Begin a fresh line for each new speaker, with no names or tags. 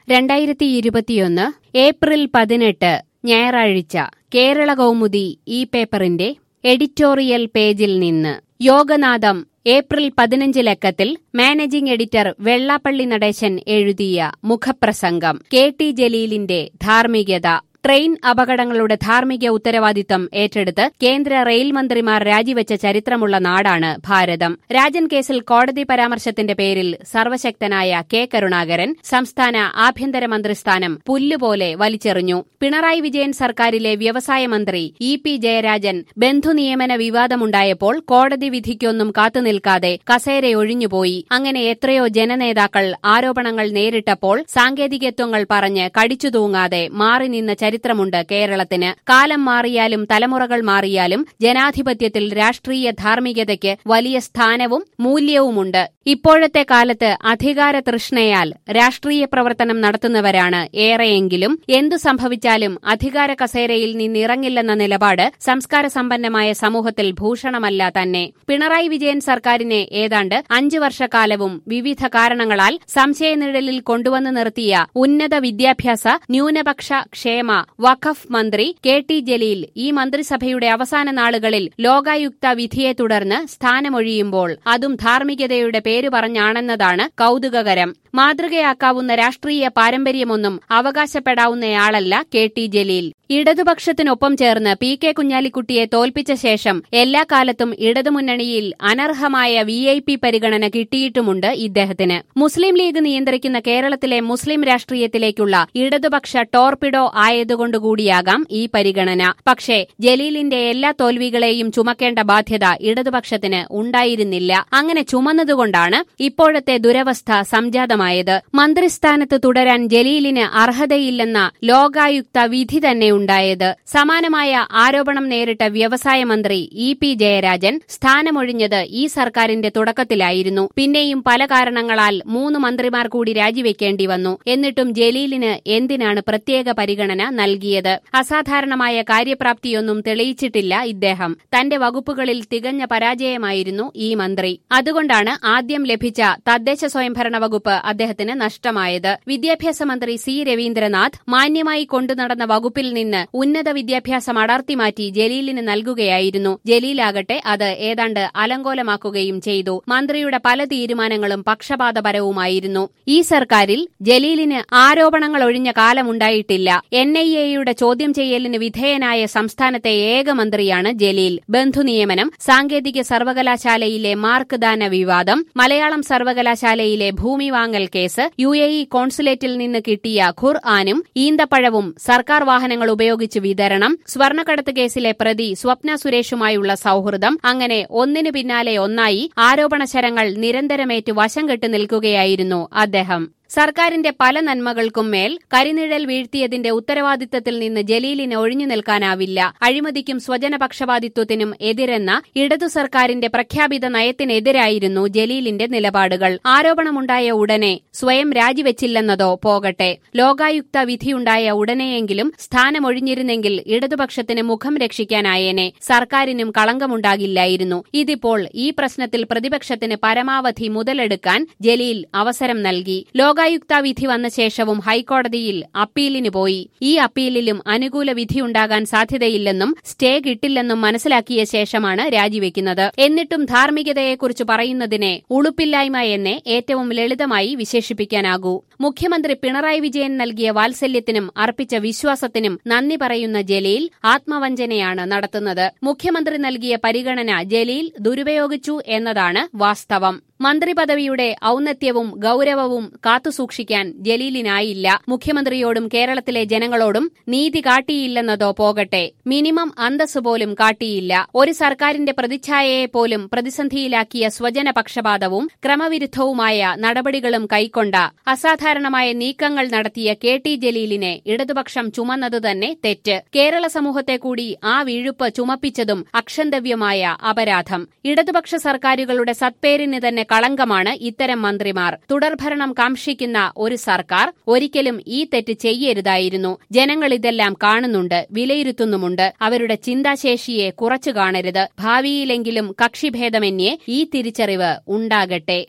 രണ്ടായിരത്തി ഇരുപത്തിയൊന്ന് ഏപ്രിൽ പതിനെട്ട് ഞായറാഴ്ച കേരള കൗമുദി ഈ പേപ്പറിന്റെ എഡിറ്റോറിയൽ പേജിൽ നിന്ന് യോഗനാഥം ഏപ്രിൽ പതിനഞ്ച് ലക്കത്തിൽ മാനേജിംഗ് എഡിറ്റർ വെള്ളാപ്പള്ളി നടേശൻ എഴുതിയ മുഖപ്രസംഗം കെ ടി ജലീലിന്റെ ധാർമ്മികത ട്രെയിൻ അപകടങ്ങളുടെ ധാർമ്മിക ഉത്തരവാദിത്തം ഏറ്റെടുത്ത് കേന്ദ്ര റെയിൽ മന്ത്രിമാർ രാജിവെച്ച ചരിത്രമുള്ള നാടാണ് ഭാരതം രാജൻ കേസിൽ കോടതി പരാമർശത്തിന്റെ പേരിൽ സർവശക്തനായ കെ കരുണാകരൻ സംസ്ഥാന ആഭ്യന്തര മന്ത്രിസ്ഥാനം പുല്ലുപോലെ വലിച്ചെറിഞ്ഞു പിണറായി വിജയൻ സർക്കാരിലെ വ്യവസായ മന്ത്രി ഇ പി ജയരാജൻ ബന്ധുനിയമന വിവാദമുണ്ടായപ്പോൾ കോടതി വിധിക്കൊന്നും കാത്തുനിൽക്കാതെ കസേരയൊഴിഞ്ഞുപോയി അങ്ങനെ എത്രയോ ജനനേതാക്കൾ ആരോപണങ്ങൾ നേരിട്ടപ്പോൾ സാങ്കേതികത്വങ്ങൾ പറഞ്ഞ് കടിച്ചു തൂങ്ങാതെ മാറി നിന്ന ചരിത്രമുണ്ട് കേരളത്തിന് കാലം മാറിയാലും തലമുറകൾ മാറിയാലും ജനാധിപത്യത്തിൽ രാഷ്ട്രീയ ധാർമ്മികതയ്ക്ക് വലിയ സ്ഥാനവും മൂല്യവുമുണ്ട് ഇപ്പോഴത്തെ കാലത്ത് അധികാര തൃഷ്ണയാൽ രാഷ്ട്രീയ പ്രവർത്തനം നടത്തുന്നവരാണ് ഏറെയെങ്കിലും എന്തു സംഭവിച്ചാലും അധികാര കസേരയിൽ നിന്നിറങ്ങില്ലെന്ന നിലപാട് സംസ്കാര സമ്പന്നമായ സമൂഹത്തിൽ ഭൂഷണമല്ല തന്നെ പിണറായി വിജയൻ സർക്കാരിനെ ഏതാണ്ട് അഞ്ചു വർഷക്കാലവും വിവിധ കാരണങ്ങളാൽ സംശയനിഴലിൽ കൊണ്ടുവന്നു നിർത്തിയ ഉന്നത വിദ്യാഭ്യാസ ന്യൂനപക്ഷ ക്ഷേമ വഖഫ് മന്ത്രി കെ ടി ജലീൽ ഈ മന്ത്രിസഭയുടെ അവസാന നാളുകളിൽ ലോകായുക്ത വിധിയെ തുടർന്ന് സ്ഥാനമൊഴിയുമ്പോൾ അതും ധാർമ്മികതയുടെ പേരു പറഞ്ഞാണെന്നതാണ് കൌതുകകരം മാതൃകയാക്കാവുന്ന രാഷ്ട്രീയ പാരമ്പര്യമൊന്നും അവകാശപ്പെടാവുന്നയാളല്ല കെ ടി ജലീൽ ഇടതുപക്ഷത്തിനൊപ്പം ചേർന്ന് പി കെ കുഞ്ഞാലിക്കുട്ടിയെ തോൽപ്പിച്ച ശേഷം എല്ലാ കാലത്തും ഇടതുമുന്നണിയിൽ അനർഹമായ വി ഐ പി പരിഗണന കിട്ടിയിട്ടുമുണ്ട് ഇദ്ദേഹത്തിന് മുസ്ലിം ലീഗ് നിയന്ത്രിക്കുന്ന കേരളത്തിലെ മുസ്ലിം രാഷ്ട്രീയത്തിലേക്കുള്ള ഇടതുപക്ഷ ടോർപിഡോ ആയതുകൊണ്ടുകൂടിയാകാം ഈ പരിഗണന പക്ഷേ ജലീലിന്റെ എല്ലാ തോൽവികളെയും ചുമക്കേണ്ട ബാധ്യത ഇടതുപക്ഷത്തിന് ഉണ്ടായിരുന്നില്ല അങ്ങനെ ചുമന്നതുകൊണ്ടാണ് ഇപ്പോഴത്തെ ദുരവസ്ഥ സംജാതമായത് മന്ത്രിസ്ഥാനത്ത് തുടരാൻ ജലീലിന് അർഹതയില്ലെന്ന ലോകായുക്ത വിധി തന്നെ ഉണ്ടായത് സമാനമായ ആരോപണം നേരിട്ട വ്യവസായ മന്ത്രി ഇ പി ജയരാജൻ സ്ഥാനമൊഴിഞ്ഞത് ഈ സർക്കാരിന്റെ തുടക്കത്തിലായിരുന്നു പിന്നെയും പല കാരണങ്ങളാൽ മൂന്ന് മന്ത്രിമാർ കൂടി രാജിവെക്കേണ്ടി വന്നു എന്നിട്ടും ജലീലിന് എന്തിനാണ് പ്രത്യേക പരിഗണന നൽകിയത് അസാധാരണമായ കാര്യപ്രാപ്തിയൊന്നും തെളിയിച്ചിട്ടില്ല ഇദ്ദേഹം തന്റെ വകുപ്പുകളിൽ തികഞ്ഞ പരാജയമായിരുന്നു ഈ മന്ത്രി അതുകൊണ്ടാണ് ആദ്യം ലഭിച്ച തദ്ദേശ സ്വയംഭരണ വകുപ്പ് അദ്ദേഹത്തിന് നഷ്ടമായത് വിദ്യാഭ്യാസ മന്ത്രി സി രവീന്ദ്രനാഥ് മാന്യമായി കൊണ്ടുനടന്ന വകുപ്പിൽ നിന്ന് ഉന്നത വിദ്യാഭ്യാസം അടർത്തിമാറ്റി ജലീലിന് നൽകുകയായിരുന്നു ജലീലാകട്ടെ അത് ഏതാണ്ട് അലങ്കോലമാക്കുകയും ചെയ്തു മന്ത്രിയുടെ പല തീരുമാനങ്ങളും പക്ഷപാതപരവുമായിരുന്നു ഈ സർക്കാരിൽ ജലീലിന് ആരോപണങ്ങൾ ഒഴിഞ്ഞ കാലമുണ്ടായിട്ടില്ല എൻ ഐ എയുടെ ചോദ്യം ചെയ്യലിന് വിധേയനായ സംസ്ഥാനത്തെ ഏക മന്ത്രിയാണ് ജലീൽ ബന്ധുനിയമനം സാങ്കേതിക സർവകലാശാലയിലെ മാർക്ക് ദാന വിവാദം മലയാളം സർവകലാശാലയിലെ ഭൂമി വാങ്ങൽ കേസ് യു എ ഇ കോൺസുലേറ്റിൽ നിന്ന് കിട്ടിയ ഖുർ ആനും ഈന്തപ്പഴവും സർക്കാർ വാഹനങ്ങൾ ഉപയോഗിച്ച് വിതരണം സ്വർണ്ണക്കടത്ത് കേസിലെ പ്രതി സ്വപ്ന സുരേഷുമായുള്ള സൌഹൃദം അങ്ങനെ ഒന്നിനു പിന്നാലെ ഒന്നായി ആരോപണശരങ്ങൾ നിരന്തരമേറ്റ് വശം കെട്ടു നിൽക്കുകയായിരുന്നു അദ്ദേഹം സർക്കാരിന്റെ പല നന്മകൾക്കും മേൽ കരിനിഴൽ വീഴ്ത്തിയതിന്റെ ഉത്തരവാദിത്തത്തിൽ നിന്ന് ജലീലിന് ഒഴിഞ്ഞു നിൽക്കാനാവില്ല അഴിമതിക്കും സ്വജനപക്ഷപാതിത്വത്തിനും എതിരെന്ന ഇടതു സർക്കാരിന്റെ പ്രഖ്യാപിത നയത്തിനെതിരായിരുന്നു ജലീലിന്റെ നിലപാടുകൾ ആരോപണമുണ്ടായ ഉടനെ സ്വയം രാജിവെച്ചില്ലെന്നതോ പോകട്ടെ ലോകായുക്ത വിധിയുണ്ടായ ഉടനെയെങ്കിലും സ്ഥാനമൊഴിഞ്ഞിരുന്നെങ്കിൽ ഇടതുപക്ഷത്തിന് മുഖം രക്ഷിക്കാനായേനെ സർക്കാരിനും കളങ്കമുണ്ടാകില്ലായിരുന്നു ഇതിപ്പോൾ ഈ പ്രശ്നത്തിൽ പ്രതിപക്ഷത്തിന് പരമാവധി മുതലെടുക്കാൻ ജലീൽ അവസരം നൽകി ലോകായുക്ത വിധി വന്ന ശേഷവും ഹൈക്കോടതിയിൽ അപ്പീലിന് പോയി ഈ അപ്പീലിലും അനുകൂല വിധിയുണ്ടാകാൻ സാധ്യതയില്ലെന്നും സ്റ്റേ കിട്ടില്ലെന്നും മനസ്സിലാക്കിയ ശേഷമാണ് രാജിവെക്കുന്നത് എന്നിട്ടും ധാർമ്മികതയെക്കുറിച്ച് പറയുന്നതിനെ ഉളുപ്പില്ലായ്മ എന്നേ ഏറ്റവും ലളിതമായി വിശേഷിപ്പിക്കാനാകൂ മുഖ്യമന്ത്രി പിണറായി വിജയൻ നൽകിയ വാത്സല്യത്തിനും അർപ്പിച്ച വിശ്വാസത്തിനും നന്ദി പറയുന്ന ജലീൽ ആത്മവഞ്ചനയാണ് നടത്തുന്നത് മുഖ്യമന്ത്രി നൽകിയ പരിഗണന ജലീൽ ദുരുപയോഗിച്ചു എന്നതാണ് വാസ്തവം മന്ത്രിപദവിയുടെ ഔന്നത്യവും ഗൌരവവും കാത്തുസൂക്ഷിക്കാൻ ജലീലിനായില്ല മുഖ്യമന്ത്രിയോടും കേരളത്തിലെ ജനങ്ങളോടും നീതി കാട്ടിയില്ലെന്നതോ പോകട്ടെ മിനിമം അന്തസ് പോലും കാട്ടിയില്ല ഒരു സർക്കാരിന്റെ പ്രതിച്ഛായയെ പോലും പ്രതിസന്ധിയിലാക്കിയ സ്വജന പക്ഷപാതവും ക്രമവിരുദ്ധവുമായ നടപടികളും കൈക്കൊണ്ട അസാധാരണമായ നീക്കങ്ങൾ നടത്തിയ കെ ടി ജലീലിനെ ഇടതുപക്ഷം ചുമന്നത് തന്നെ തെറ്റ് കേരള സമൂഹത്തെ കൂടി ആ വീഴുപ്പ് ചുമപ്പിച്ചതും അക്ഷന്തവ്യമായ അപരാധം ഇടതുപക്ഷ സർക്കാരുകളുടെ സത്പേരിന് തന്നെ കളങ്കമാണ് ഇത്തരം മന്ത്രിമാർ തുടർഭരണം കാക്ഷിക്കുന്ന ഒരു സർക്കാർ ഒരിക്കലും ഈ തെറ്റ് ചെയ്യരുതായിരുന്നു ജനങ്ങൾ ഇതെല്ലാം കാണുന്നുണ്ട് വിലയിരുത്തുന്നുമുണ്ട് അവരുടെ ചിന്താശേഷിയെ കുറച്ചു കാണരുത് ഭാവിയിലെങ്കിലും കക്ഷിഭേദമന്യേ ഈ തിരിച്ചറിവ് ഉണ്ടാകട്ടെ